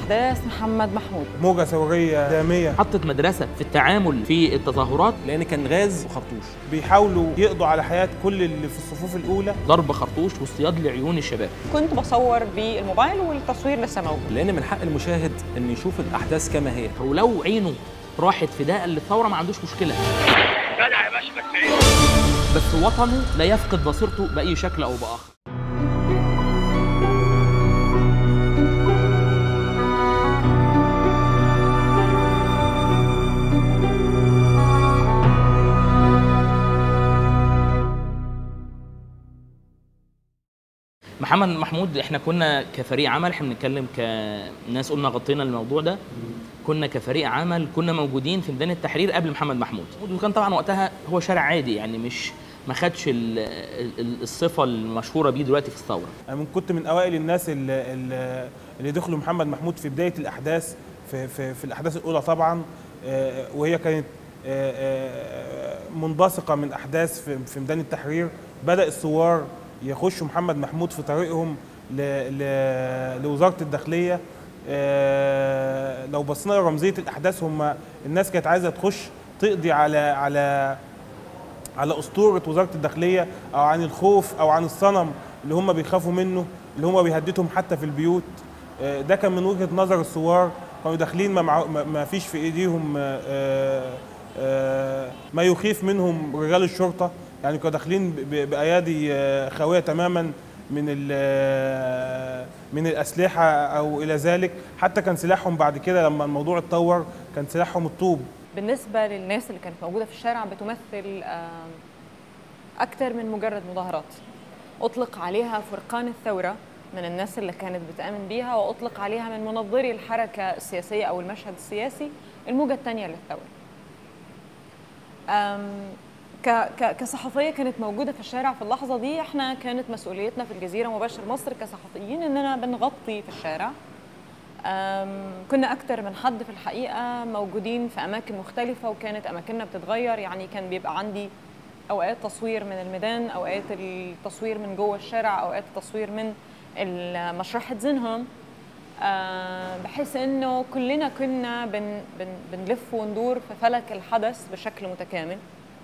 أحداث محمد محمود موجة ثورية دامية حطت مدرسة في التعامل في التظاهرات لان كان غاز وخرطوش بيحاولوا يقضوا على حياة كل اللي في الصفوف الأولى ضرب خرطوش واصطياد لعيون الشباب كنت بصور بالموبايل والتصوير لسه موجود لان من حق المشاهد ان يشوف الاحداث كما هي ولو عينه راحت فداء للثورة ما عندوش مشكلة بس وطنه لا يفقد بصيرته بأي شكل أو بآخر محمد محمود احنا كنا كفريق عمل احنا بنتكلم كناس قلنا غطينا الموضوع ده كنا كفريق عمل كنا موجودين في ميدان التحرير قبل محمد محمود وكان طبعا وقتها هو شارع عادي يعني مش ما خدش ال- ال- الصفه المشهوره بيه دلوقتي في الثوره أنا من- كنت من أوائل الناس اللي, اللي- اللي دخلوا محمد محمود في بداية الأحداث في, في, في الأحداث الأولى طبعا آه، وهي كانت آه، آه، منبثقة من أحداث في, في ميدان التحرير بدأ الثوار يخشوا محمد محمود في طريقهم ل, ل, لوزارة الداخلية آه، لو بصينا لرمزية الأحداث هم الناس كانت عايزة تخش تقضي على على على اسطوره وزاره الداخليه او عن الخوف او عن الصنم اللي هم بيخافوا منه اللي هم بيهددهم حتى في البيوت آه، ده كان من وجهه نظر الثوار كانوا داخلين ما, معو- ما- ما فيش في ايديهم آه، آه، ما يخيف منهم رجال الشرطه يعني كانوا داخلين ب- ب- بايادي آه، خاويه تماما من ال- آه، من الاسلحه او الى ذلك حتى كان سلاحهم بعد كده لما الموضوع اتطور كان سلاحهم الطوب بالنسبة للناس اللي كانت موجودة في الشارع بتمثل آم، أكثر من مجرد مظاهرات أطلق عليها فرقان الثورة من الناس اللي كانت بتآمن بيها وأطلق عليها من منظري الحركة السياسية أو المشهد السياسي الموجة الثانية للثورة أم، ك- ك- كصحفيه كانت موجوده في الشارع في اللحظه دي احنا كانت مسؤوليتنا في الجزيره مباشر مصر كصحفيين اننا بنغطي في الشارع أم، كنا اكثر من حد في الحقيقه موجودين في اماكن مختلفه وكانت اماكننا بتتغير يعني كان بيبقى عندي اوقات تصوير من الميدان اوقات التصوير من جوه الشارع اوقات التصوير من ال- مشرحه زينهم آه، بحيث انه كلنا كنا بن بن بنلف وندور في فلك الحدث بشكل متكامل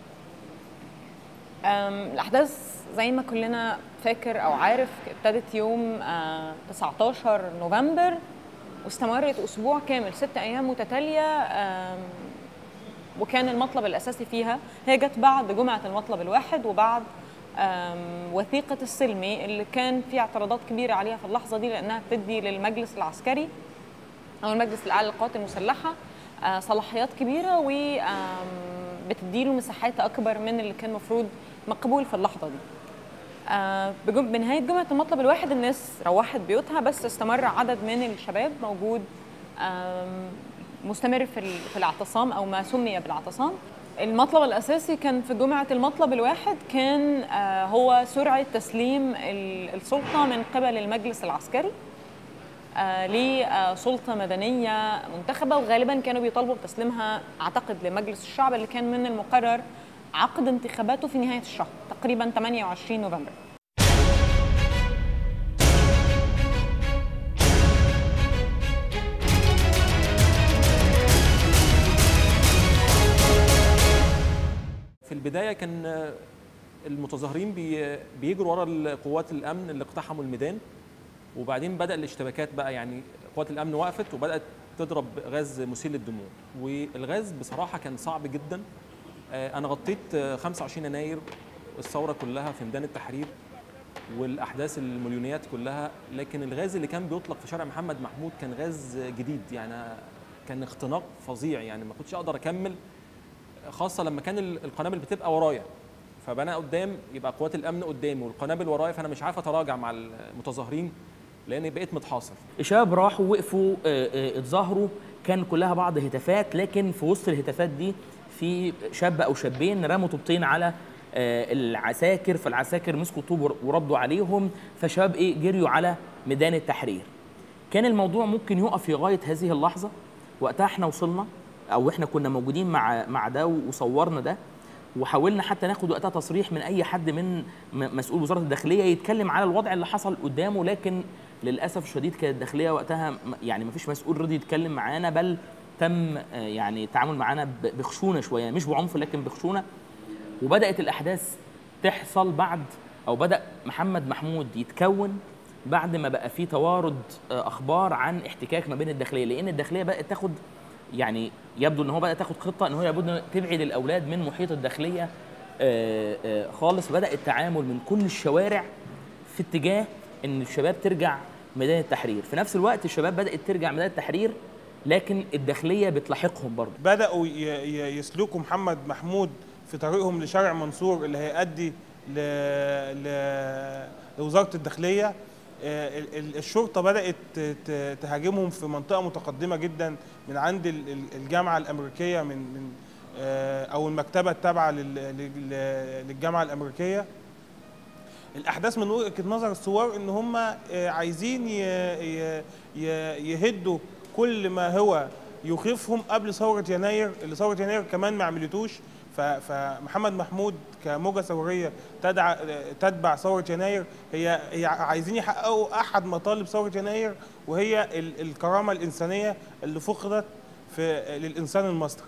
أم، الأحداث زي ما كلنا فاكر أو عارف ابتدت يوم آه، 19 نوفمبر واستمرت أسبوع كامل ست أيام متتالية أم، وكان المطلب الأساسي فيها هي جت بعد جمعة المطلب الواحد وبعد أم، وثيقة السلمي اللي كان في اعتراضات كبيرة عليها في اللحظة دي لأنها بتدي للمجلس العسكري أو المجلس الأعلى للقوات المسلحة آه، صلاحيات كبيرة وبتديله مساحات أكبر من اللي كان مفروض مقبول في اللحظة دي آه، بجم- بنهاية جمعة المطلب الواحد الناس روحت بيوتها بس استمر عدد من الشباب موجود آم، مستمر في ال- في الاعتصام أو ما سمي بالاعتصام المطلب الأساسي كان في جمعة المطلب الواحد كان آه، هو سرعة تسليم ال- السلطة من قبل المجلس العسكري آه، لسلطة مدنية منتخبة وغالبا كانوا بيطالبوا بتسليمها أعتقد لمجلس الشعب اللي كان من المقرر عقد انتخاباته في نهاية الشهر تقريبا 28 نوفمبر في البدايه كان آه، المتظاهرين بي- بيجروا ورا قوات الامن اللي اقتحموا الميدان وبعدين بدا الاشتباكات بقى يعني قوات الامن وقفت وبدات تضرب غاز مسيل للدموع والغاز بصراحه كان صعب جدا آه، انا غطيت آه، 25 يناير الثوره كلها في ميدان التحرير والاحداث المليونيات كلها لكن الغاز اللي كان بيطلق في شارع محمد محمود كان غاز جديد يعني كان اختناق فظيع يعني ما كنتش اقدر اكمل خاصه لما كان ال- القنابل بتبقى ورايا فانا قدام يبقى قوات الامن قدامي والقنابل ورايا فانا مش عارف اتراجع مع المتظاهرين لان بقيت متحاصر الشباب راحوا وقفوا آه، آه، اتظاهروا كان كلها بعض هتافات لكن في وسط الهتافات دي في شاب او شابين رموا طوبتين على آه، العساكر فالعساكر مسكوا طوب ور- وردوا عليهم فشباب ايه جريوا على ميدان التحرير كان الموضوع ممكن يقف لغايه هذه اللحظه وقتها احنا وصلنا او احنا كنا موجودين مع مع ده وصورنا ده وحاولنا حتى ناخد وقتها تصريح من اي حد من م- مسؤول وزاره الداخليه يتكلم على الوضع اللي حصل قدامه لكن للاسف الشديد كانت الداخليه وقتها م- يعني ما فيش مسؤول رضي يتكلم معانا بل تم آه، يعني التعامل معانا ب- بخشونه شويه مش بعنف لكن بخشونه وبدات الاحداث تحصل بعد او بدا محمد محمود يتكون بعد ما بقى في توارد آه، اخبار عن احتكاك ما بين الداخليه لان الداخليه بقت تاخد يعني يبدو ان هو بدا تاخد خطه ان هو لابد إن تبعد الاولاد من محيط الداخليه آه، آه، خالص بدا التعامل من كل الشوارع في اتجاه ان الشباب ترجع ميدان التحرير في نفس الوقت الشباب بدات ترجع ميدان التحرير لكن الداخليه بتلاحقهم برضه بداوا ي- ي- يسلكوا محمد محمود في طريقهم لشارع منصور اللي هيؤدي ل... ل... لوزاره الداخليه آه، ال- ال- الشرطه بدات ت- ت- تهاجمهم في منطقه متقدمه جدا من عند ال- ال- الجامعه الامريكيه من من آه، او المكتبه التابعه لل- لل- للجامعه الامريكيه الاحداث من وجهه نظر الثوار ان هم آه، عايزين ي- ي- ي- يهدوا كل ما هو يخيفهم قبل ثوره يناير اللي ثوره يناير كمان ما عملتوش ف- فمحمد محمود كموجه ثوريه تدع تتبع ثوره يناير هي هي عايزين يحققوا احد مطالب ثوره يناير وهي ال- الكرامه الانسانيه اللي فقدت في للانسان المصري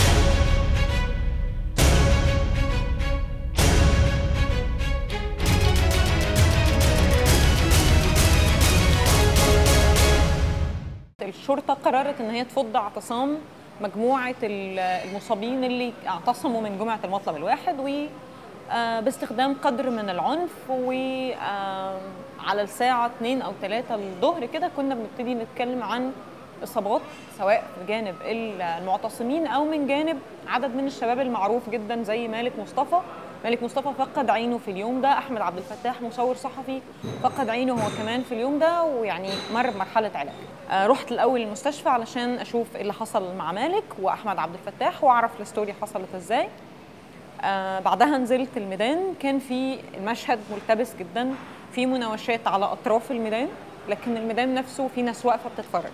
الشرطه قررت ان هي تفض اعتصام مجموعه ال- المصابين اللي اعتصموا من جمعه المطلب الواحد و آه، باستخدام قدر من العنف وعلى الساعه 2 او 3 الظهر كده كنا بنبتدي نتكلم عن اصابات سواء في جانب المعتصمين او من جانب عدد من الشباب المعروف جدا زي مالك مصطفى مالك مصطفى فقد عينه في اليوم ده احمد عبد الفتاح مصور صحفي فقد عينه هو كمان في اليوم ده ويعني مر بمرحله علاج آه، رحت الاول المستشفى علشان اشوف ايه اللي حصل مع مالك واحمد عبد الفتاح واعرف الستوري حصلت ازاي آه بعدها نزلت الميدان كان في المشهد ملتبس جدا في مناوشات على اطراف الميدان لكن الميدان نفسه في ناس واقفه بتتفرج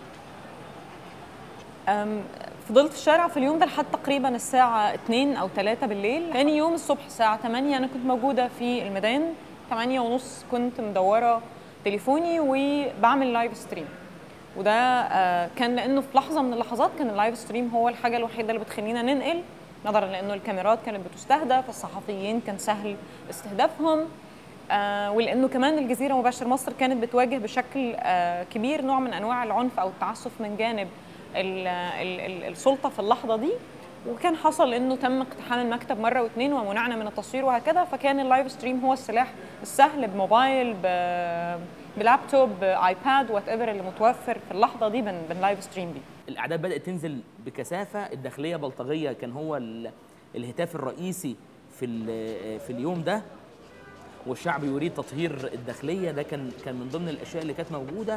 أم، فضلت في الشارع في اليوم ده لحد تقريبا الساعة 2 أو 3 بالليل تاني يوم الصبح الساعة 8 أنا كنت موجودة في الميدان 8 ونص كنت مدورة تليفوني وبعمل لايف ستريم وده آه، كان لأنه في لحظة من اللحظات كان اللايف ستريم هو الحاجة الوحيدة اللي بتخلينا ننقل نظرا لأنه الكاميرات كانت بتستهدف الصحفيين كان سهل استهدافهم آه ولانه كمان الجزيره مباشر مصر كانت بتواجه بشكل آه كبير نوع من انواع العنف او التعسف من جانب ال ال ال السلطه في اللحظه دي وكان حصل انه تم اقتحام المكتب مره واثنين ومنعنا من التصوير وهكذا فكان اللايف ستريم هو السلاح السهل بموبايل ب- بلابتوب بايباد وات ايفر اللي متوفر في اللحظه دي بن بنلايف ستريم بيه الاعداد بدات تنزل بكثافه الداخليه بلطجيه كان هو ال- الهتاف الرئيسي في ال- في اليوم ده والشعب يريد تطهير الداخليه ده كان كان من ضمن الاشياء اللي كانت موجوده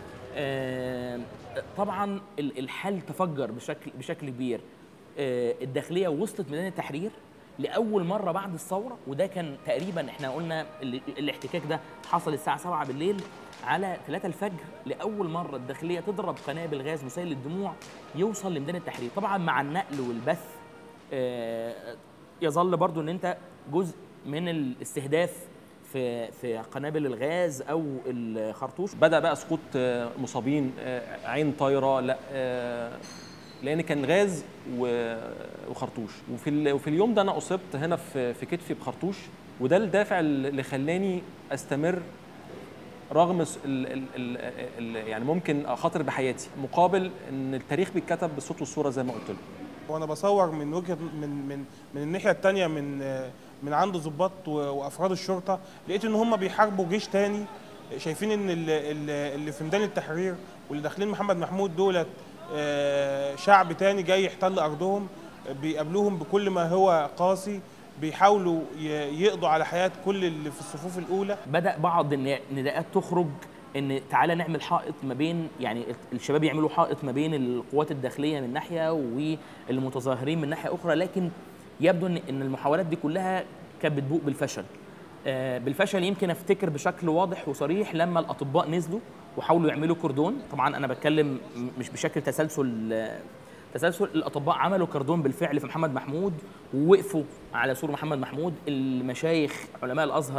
آه، طبعا ال- الحل تفجر بشكل بشكل كبير آه، الداخليه وصلت ميدان التحرير لاول مره بعد الثوره وده كان تقريبا احنا قلنا ال- الاحتكاك ده حصل الساعه 7 بالليل على 3 الفجر لاول مره الداخليه تضرب قنابل غاز مسيل للدموع يوصل لميدان التحرير طبعا مع النقل والبث آه، يظل برضو ان انت جزء من الاستهداف في في قنابل الغاز او الخرطوش بدا بقى سقوط آه، مصابين آه، عين طايره لا آه، لان كان غاز و- وخرطوش وفي ال- وفي اليوم ده انا اصبت هنا في في كتفي بخرطوش وده الدافع اللي خلاني استمر رغم الس- ال ال ال ال يعني ممكن اخاطر بحياتي مقابل ان التاريخ بيتكتب بالصوت والصوره زي ما قلت لك وانا بصور من وجهه من من من الناحيه الثانيه من من عند ضباط و- وافراد الشرطه لقيت ان هم بيحاربوا جيش تاني شايفين ان ال- ال- اللي في ميدان التحرير واللي داخلين محمد محمود دولت آه، شعب تاني جاي يحتل ارضهم بيقابلوهم بكل ما هو قاسي بيحاولوا ي- يقضوا على حياه كل اللي في الصفوف الاولى بدا بعض الن- النداءات تخرج ان تعالى نعمل حائط ما بين يعني الشباب يعملوا حائط ما بين القوات الداخليه من ناحيه والمتظاهرين من ناحيه اخرى لكن يبدو ان ان المحاولات دي كلها كانت بتبوء بالفشل آه، بالفشل يمكن افتكر بشكل واضح وصريح لما الاطباء نزلوا وحاولوا يعملوا كردون طبعا انا بتكلم م- مش بشكل تسلسل آه، تسلسل الاطباء عملوا كردون بالفعل في محمد محمود ووقفوا على سور محمد محمود المشايخ علماء الازهر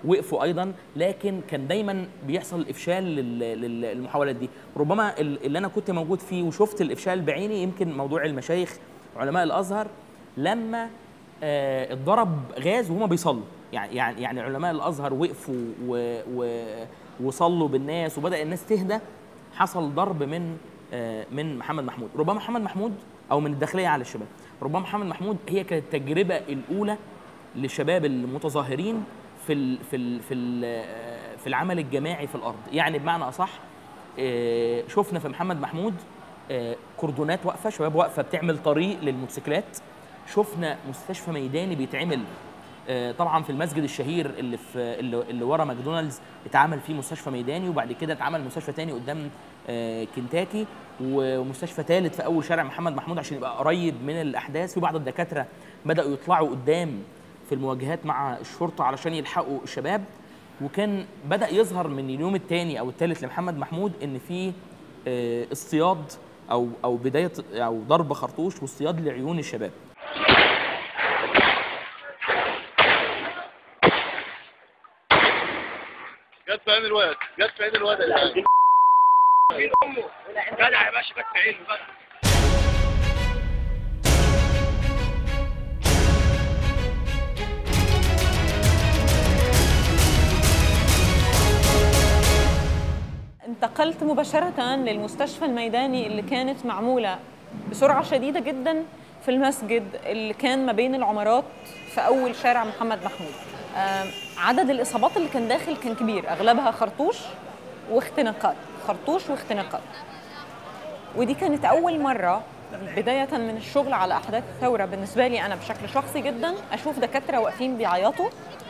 وقفوا ايضا لكن كان دايما بيحصل افشال لل- لل- للمحاولات دي ربما ال- اللي انا كنت موجود فيه وشفت الافشال بعيني يمكن موضوع المشايخ علماء الازهر لما آه، اتضرب غاز وهما بيصلوا يعني يعني يعني علماء الازهر وقفوا و و وصلوا بالناس وبدا الناس تهدى حصل ضرب من آه، من محمد محمود ربما محمد محمود او من الداخليه على الشباب ربما محمد محمود هي كانت التجربه الاولى للشباب المتظاهرين في ال في ال في ال آه، في العمل الجماعي في الارض يعني بمعنى اصح آه، شفنا في محمد محمود آه، كردونات واقفه شباب واقفه بتعمل طريق للموتوسيكلات شفنا مستشفى ميداني بيتعمل آه، طبعا في المسجد الشهير اللي في اللي, اللي ورا ماكدونالدز اتعمل فيه مستشفى ميداني وبعد كده اتعمل مستشفى تاني قدام آه، كنتاكي ومستشفى ثالث في اول شارع محمد محمود عشان يبقى قريب من الاحداث في بعض الدكاتره بداوا يطلعوا قدام في المواجهات مع الشرطه علشان يلحقوا الشباب وكان بدا يظهر من اليوم الثاني او الثالث لمحمد محمود ان في آه، اصطياد او او بدايه او ضرب خرطوش واصطياد لعيون الشباب جت في عين الواد جت في عين الواد يا جدعان مين امه جدع يا باشا جت في عينه بقى انتقلت مباشرة للمستشفى الميداني اللي كانت معمولة بسرعة شديدة جدا في المسجد اللي كان ما بين العمارات في أول شارع محمد محمود آم، عدد الإصابات اللي كان داخل كان كبير أغلبها خرطوش واختناقات خرطوش واختناقات ودي كانت أول مرة بداية من الشغل على أحداث الثورة بالنسبة لي أنا بشكل شخصي جدا أشوف دكاترة واقفين بيعيطوا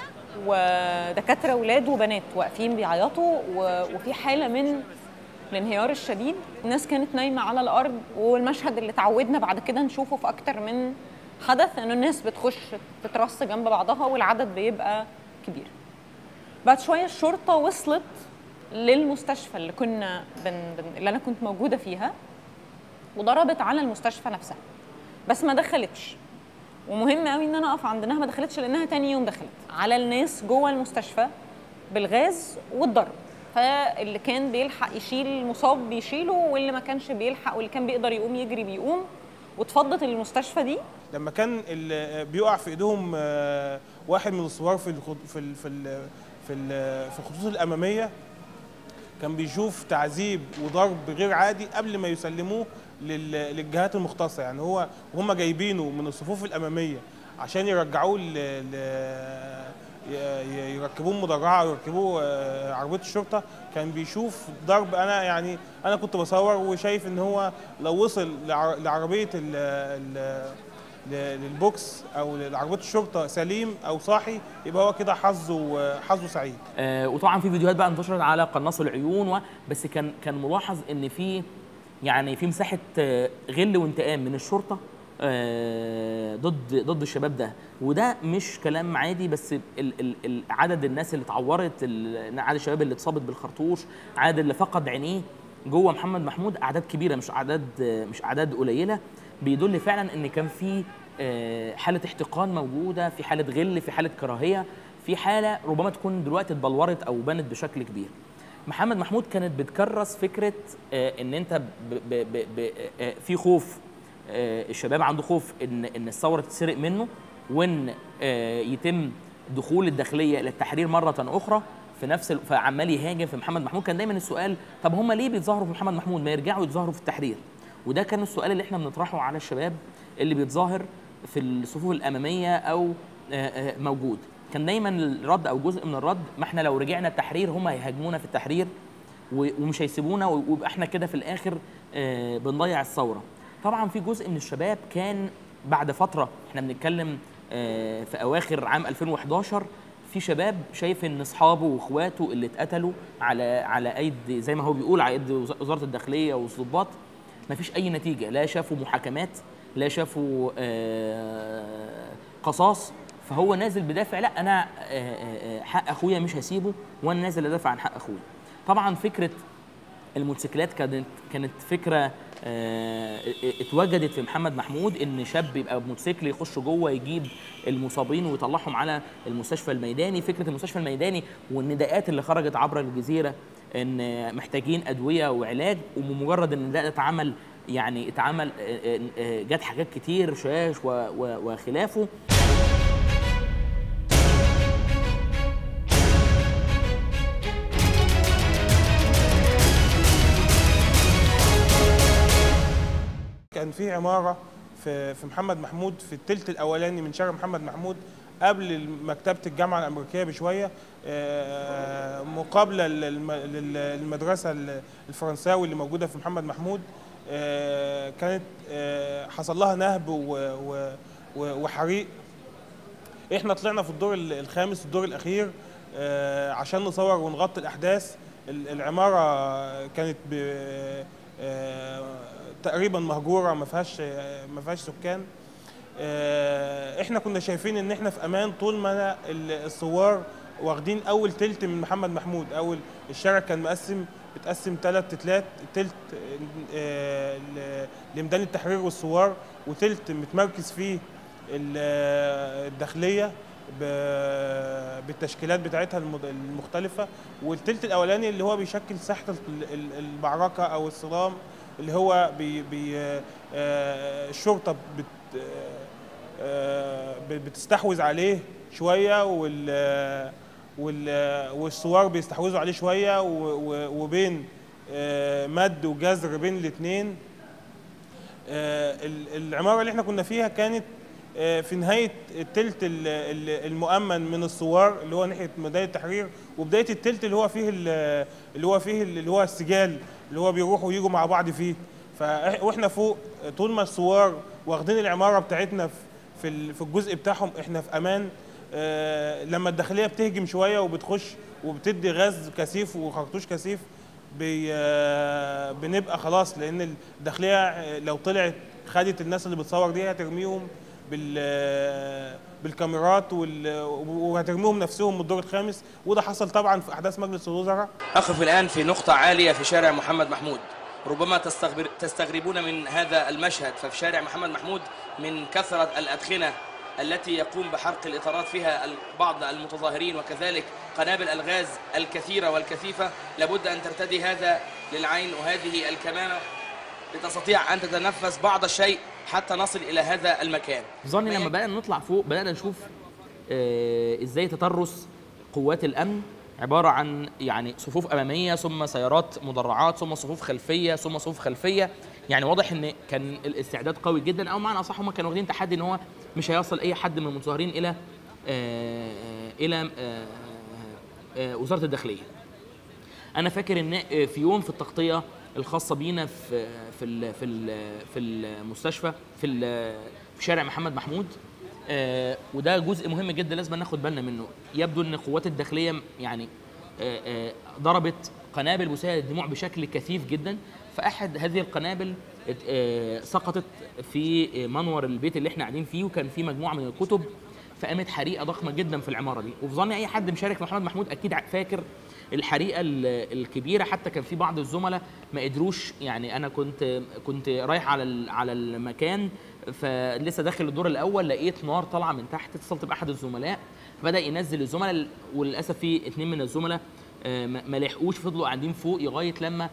ودكاتره ولاد وبنات واقفين بيعيطوا و- وفي حاله من الانهيار الشديد الناس كانت نايمه على الارض والمشهد اللي اتعودنا بعد كده نشوفه في اكتر من حدث انه الناس بتخش تترص جنب بعضها والعدد بيبقى كبير بعد شويه الشرطه وصلت للمستشفى اللي كنا بن بن اللي انا كنت موجوده فيها وضربت على المستشفى نفسها بس ما دخلتش ومهم قوي ان انا اقف عند انها ما دخلتش لانها تاني يوم دخلت على الناس جوه المستشفى بالغاز والضرب فاللي كان بيلحق يشيل المصاب بيشيله واللي ما كانش بيلحق واللي كان بيقدر يقوم يجري بيقوم واتفضت المستشفى دي لما كان ال- بيقع في ايديهم آه، واحد من الصور في الخط- في ال- في ال- في ال- في الخطوط الاماميه كان بيشوف تعذيب وضرب غير عادي قبل ما يسلموه لل- للجهات المختصه يعني هو وهم جايبينه من الصفوف الاماميه عشان يرجعوه ل... ل... ي- ي- يركبوه مدرعه ويركبوه آه، عربيه الشرطه كان بيشوف ضرب انا يعني انا كنت بصور وشايف ان هو لو وصل لع- لعربيه ال... ال... ل- للبوكس او لعربيه الشرطه سليم او صاحي يبقى هو كده حظه حظه سعيد آه، وطبعا في فيديوهات بقى انتشرت على قناص العيون و... بس كان كان ملاحظ ان في يعني في مساحه آه، غل وانتقام من الشرطه آه، ضد ضد الشباب ده وده مش كلام عادي بس ال ال ال عدد الناس اللي اتعورت ال- عدد الشباب اللي اتصابت بالخرطوش عدد اللي فقد عينيه جوه محمد محمود اعداد كبيره مش اعداد آه، مش اعداد قليله بيدل فعلا ان كان في آه، حاله احتقان موجوده في حاله غل في حاله كراهيه في حاله ربما تكون دلوقتي اتبلورت او بانت بشكل كبير محمد محمود كانت بتكرس فكره آه، ان انت ب ب ب ب آه، في خوف آه، الشباب عنده خوف ان ان الثوره تتسرق منه وان آه، يتم دخول الداخليه الى التحرير مره اخرى في نفس ال... فعمال يهاجم في محمد محمود كان دايما السؤال طب هم ليه بيتظاهروا في محمد محمود ما يرجعوا يتظاهروا في التحرير وده كان السؤال اللي احنا بنطرحه على الشباب اللي بيتظاهر في الصفوف الاماميه او آه، آه، موجود كان دايما الرد او جزء من الرد ما احنا لو رجعنا التحرير هم هيهاجمونا في التحرير و- ومش هيسيبونا و- ويبقى احنا كده في الاخر آه، بنضيع الثوره طبعا في جزء من الشباب كان بعد فتره احنا بنتكلم آه، في اواخر عام 2011 في شباب شايف ان اصحابه واخواته اللي اتقتلوا على على ايدي زي ما هو بيقول على ايدي وز- وزاره الداخليه والضباط ما فيش اي نتيجه لا شافوا محاكمات لا شافوا آه، قصاص فهو نازل بدافع لا انا آه، آه، آه، حق اخويا مش هسيبه وانا نازل ادافع عن حق اخويا طبعا فكره الموتوسيكلات كانت كانت فكره آه، اتوجدت في محمد محمود ان شاب يبقى بموتوسيكل يخش جوه يجيب المصابين ويطلعهم على المستشفى الميداني فكره المستشفى الميداني والنداءات اللي خرجت عبر الجزيره ان محتاجين ادويه وعلاج وبمجرد ان النداء ده اتعمل يعني اتعمل آه، آه، آه، جت حاجات كتير شاش و- و- وخلافه كان في عماره في في محمد محمود في الثلث الاولاني من شارع محمد محمود قبل مكتبه الجامعه الامريكيه بشويه آه، مقابله للم- لل- للمدرسه ال- الفرنساوي اللي موجوده في محمد محمود آه، كانت آه، حصل لها نهب و- و- و- وحريق احنا طلعنا في الدور ال- الخامس الدور الاخير آه، عشان نصور ونغطي الاحداث ال- العماره كانت ب آه، تقريبا مهجوره ما فيهاش آه، ما فيهاش سكان آه، احنا كنا شايفين ان احنا في امان طول ما أنا ال- الثوار واخدين اول تلت من محمد محمود اول الشارع كان مقسم بتقسم ثلاث تلات تلت آه، ل- لميدان التحرير والثوار وتلت متمركز فيه ال- الداخليه ب- بالتشكيلات بتاعتها المد- المختلفه والتلت الاولاني اللي هو بيشكل ساحه ال- ال- المعركه او الصدام اللي هو بي بي آه، الشرطه بت آه، ب- بتستحوذ عليه شويه وال وال- والثوار بيستحوذوا عليه شويه و- و- وبين آه، مد وجزر بين الاثنين العماره اللي احنا كنا فيها كانت آه، في نهايه التلت ال- ال- المؤمن من الثوار اللي هو ناحيه ميدان التحرير وبدايه التلت اللي هو فيه ال- اللي هو فيه اللي هو السجال اللي هو بيروحوا ويجوا مع بعض فيه فإح- واحنا فوق طول ما الثوار واخدين العماره بتاعتنا في في ال- في الجزء بتاعهم احنا في امان آه، لما الداخليه بتهجم شويه وبتخش وبتدي غاز كثيف وخرطوش كثيف بي آه، بنبقى خلاص لان الداخليه آه، لو طلعت خدت الناس اللي بتصور دي هترميهم بال آه، بالكاميرات وال- وهترميهم نفسهم من الدور الخامس وده حصل طبعا في احداث مجلس الوزراء أقف الآن في نقطة عالية في شارع محمد محمود ربما تستغبر تستغربون من هذا المشهد ففي شارع محمد محمود من كثرة الأدخنة التي يقوم بحرق الإطارات فيها ال- بعض المتظاهرين وكذلك قنابل الغاز الكثيرة والكثيفة لابد أن ترتدي هذا للعين وهذه الكمامة لتستطيع أن تتنفس بعض الشيء حتى نصل إلى هذا المكان ظني لما بدأنا نطلع فوق بدأنا نشوف آه، ازاي تترس قوات الامن عباره عن يعني صفوف اماميه ثم سيارات مدرعات ثم صفوف خلفيه ثم صفوف خلفيه يعني واضح ان كان الاستعداد قوي جدا او معنى اصح هم كانوا واخدين تحدي ان هو مش هيصل اي حد من المتظاهرين الى آه، الى آه، آه، وزاره الداخليه انا فاكر ان في يوم في التغطيه الخاصه بينا في في ال- في ال- في المستشفى في ال- في شارع محمد محمود آه، وده جزء مهم جدا لازم ناخد بالنا منه يبدو ان قوات الداخليه يعني آه، آه، ضربت قنابل مسيله للدموع بشكل كثيف جدا فاحد هذه القنابل ات- آه، سقطت في منور البيت اللي احنا قاعدين فيه وكان فيه مجموعه من الكتب فقامت حريقه ضخمه جدا في العماره دي وفي ظني اي حد مشارك في محمد محمود اكيد ع- فاكر الحريقه ال- الكبيره حتى كان في بعض الزملاء ما قدروش يعني انا كنت كنت رايح على ال- على المكان فلسه داخل الدور الاول لقيت نار طالعه من تحت اتصلت باحد الزملاء فبدا ينزل الزملاء وللاسف في اتنين من الزملاء آه، ما ما لحقوش فضلوا قاعدين فوق لغايه لما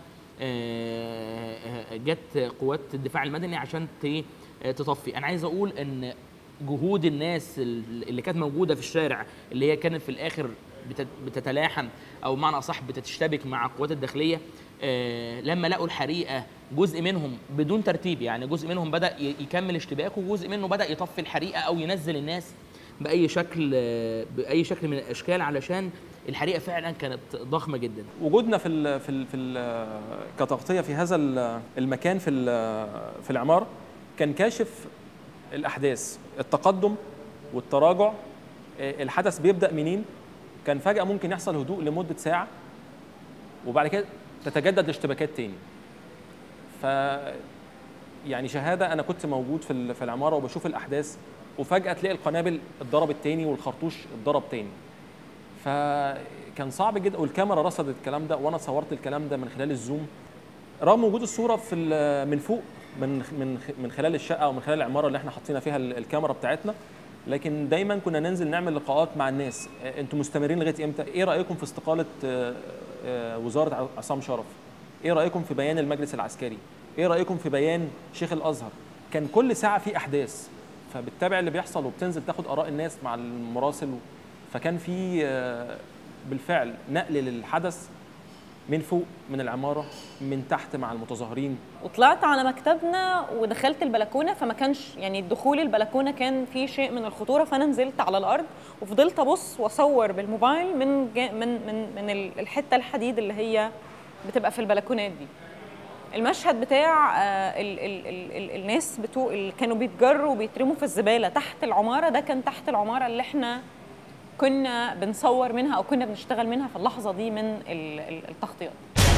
آه، آه، جت قوات الدفاع المدني عشان ت- تطفي انا عايز اقول ان جهود الناس اللي كانت موجوده في الشارع اللي هي كانت في الاخر بتت- بتتلاحم او بمعنى اصح بتشتبك مع القوات الداخليه آه، لما لقوا الحريقه جزء منهم بدون ترتيب يعني جزء منهم بدا ي- يكمل اشتباكه وجزء منه بدا يطفي الحريقه او ينزل الناس باي شكل آه، باي شكل من الاشكال علشان الحريقه فعلا كانت ضخمه جدا وجودنا في ال في ال في ال كتغطيه في هذا ال- المكان في ال- في العماره كان كاشف الاحداث التقدم والتراجع آه، الحدث بيبدا منين كان فجاه ممكن يحصل هدوء لمده ساعه وبعد كده تتجدد الاشتباكات تاني ف يعني شهاده انا كنت موجود في ال- في العماره وبشوف الاحداث وفجاه تلاقي القنابل اتضربت تاني والخرطوش اتضرب تاني فكان صعب جدا والكاميرا رصدت الكلام ده وانا صورت الكلام ده من خلال الزوم رغم وجود الصوره في ال- من فوق من من من خلال الشقه او من خلال العماره اللي احنا حاطين فيها ال- الكاميرا بتاعتنا لكن دايما كنا ننزل نعمل لقاءات مع الناس آه، انتوا مستمرين لغايه امتى ايه رايكم في استقاله آه، آه، وزاره ع- عصام شرف ايه رايكم في بيان المجلس العسكري ايه رايكم في بيان شيخ الازهر كان كل ساعه في احداث فبتتابع اللي بيحصل وبتنزل تاخد اراء الناس مع المراسل فكان في آه، بالفعل نقل للحدث من فوق من العماره من تحت مع المتظاهرين وطلعت على مكتبنا ودخلت البلكونه فما كانش يعني دخول البلكونه كان فيه شيء من الخطوره فانا نزلت على الارض وفضلت ابص واصور بالموبايل من جا من من من ال- الحته الحديد اللي هي بتبقى في البلكونات دي المشهد بتاع آه، ال ال ال ال الناس بتوع اللي كانوا بيتجروا وبيترموا في الزباله تحت العماره ده كان تحت العماره اللي احنا كنا بنصور منها او كنا بنشتغل منها في اللحظه دي من ال- ال- التغطيات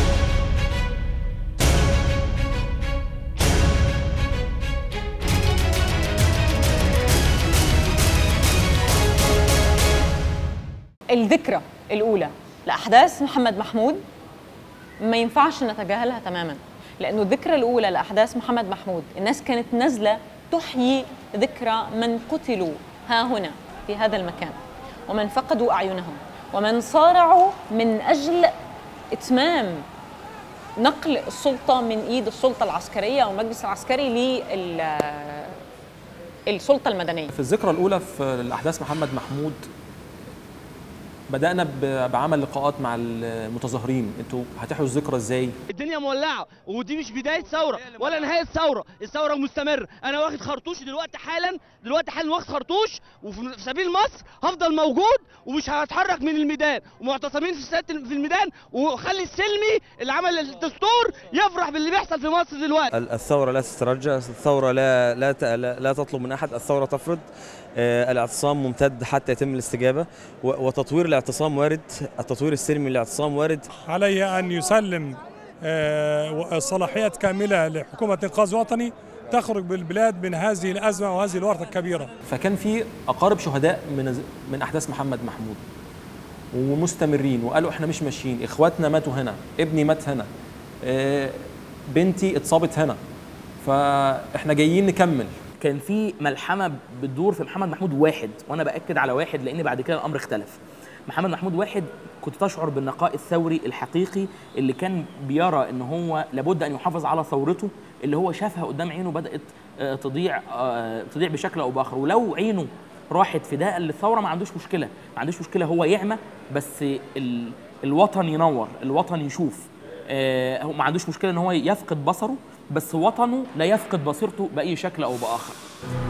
الذكرى الاولى لاحداث محمد محمود ما ينفعش نتجاهلها تماما لانه الذكرى الاولى لاحداث محمد محمود الناس كانت نازله تحيي ذكرى من قتلوا ها هنا في هذا المكان ومن فقدوا اعينهم ومن صارعوا من اجل اتمام نقل السلطه من ايد السلطه العسكريه او المجلس العسكري للسلطه المدنيه في الذكرى الاولى في الاحداث محمد محمود بدانا ب- بعمل لقاءات مع المتظاهرين انتوا هتحيوا الذكرى ازاي الدنيا مولعه ودي مش بدايه ثوره ولا نهايه ثوره الثوره مستمره انا واخد خرطوش دلوقتي حالا دلوقتي حالا واخد خرطوش وفي سبيل مصر هفضل موجود ومش هتحرك من الميدان ومعتصمين في سياده في الميدان وخلي السلمي اللي عمل الدستور يفرح باللي بيحصل في مصر دلوقتي ال- الثورة لا تترجى الثورة لا لا ت- لا لا تطلب من أحد الثورة تفرض آه، الاعتصام ممتد حتى يتم الاستجابة و- وتطوير الاعتصام وارد التطوير السلمي للاعتصام وارد عليه أن يسلم آه، صلاحيات كاملة لحكومة إنقاذ وطني تخرج بالبلاد من هذه الأزمة وهذه الورطة الكبيرة فكان في اقارب شهداء من من احداث محمد محمود ومستمرين وقالوا احنا مش ماشيين اخواتنا ماتوا هنا ابني مات هنا آه، بنتي اتصابت هنا فاحنا جايين نكمل كان في ملحمه بتدور في محمد محمود واحد وانا باكد على واحد لان بعد كده الامر اختلف محمد محمود واحد كنت تشعر بالنقاء الثوري الحقيقي اللي كان بيرى ان هو لابد ان يحافظ على ثورته اللي هو شافها قدام عينه بدات آه، تضيع آه، تضيع بشكل او باخر ولو عينه راحت فداء للثوره ما عندوش مشكله ما عندوش مشكله هو يعمى بس ال الوطن ينور الوطن يشوف آه، هو ما عندوش مشكله ان هو يفقد بصره بس وطنه لا يفقد بصيرته باي شكل او باخر